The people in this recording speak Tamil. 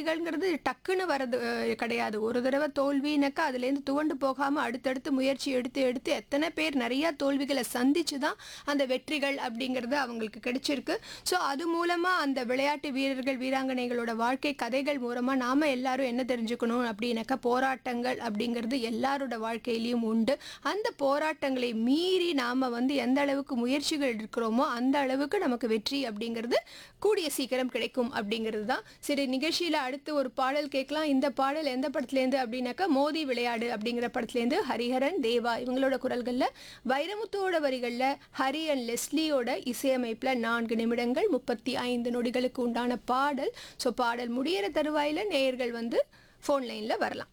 வெற்றிகள்ங்கிறது டக்குன்னு வர்றது அஹ், கிடையாது ஒரு தடவை தோல்வினாக்கா அதுலேருந்து துவண்டு போகாமல் அடுத்தடுத்து முயற்சி எடுத்து எடுத்து எத்தனை பேர் நிறையா தோல்விகளை சந்திச்சு தான் அந்த வெற்றிகள் அப்படிங்கிறது அவங்களுக்கு கிடைச்சிருக்கு ஸோ அது மூலமாக அந்த விளையாட்டு வீரர்கள் வீராங்கனைகளோட வாழ்க்கை கதைகள் மூலமாக நாம் எல்லாரும் என்ன தெரிஞ்சுக்கணும் அப்படின்னாக்கா போராட்டங்கள் அப்படிங்கிறது எல்லாரோட வாழ்க்கையிலையும் உண்டு அந்த போராட்டங்களை மீறி நாம் வந்து எந்த அளவுக்கு முயற்சிகள் இருக்கிறோமோ அந்த அளவுக்கு நமக்கு வெற்றி அப்படிங்கிறது கூடிய சீக்கிரம் கிடைக்கும் அப்படிங்கிறது தான் சரி நிகழ்ச்சியில் அடுத்து ஒரு பாடல் கேட்கலாம் இந்த பாடல் எந்த படத்துலேருந்து அப்படின்னாக்கா மோதி விளையாடு அப்படிங்கிற படத்துலேருந்து ஹரிஹரன் தேவா இவங்களோட குரல்களில் வைரமுத்துவோட வரிகளில் ஹரி அண்ட் லெஸ்லியோட இசையமைப்பில் நான்கு நிமிடங்கள் முப்பத்தி ஐந்து நொடிகளுக்கு உண்டான பாடல் ஸோ பாடல் முடியிற தருவாயில் நேயர்கள் வந்து ஃபோன் லைனில் வரலாம்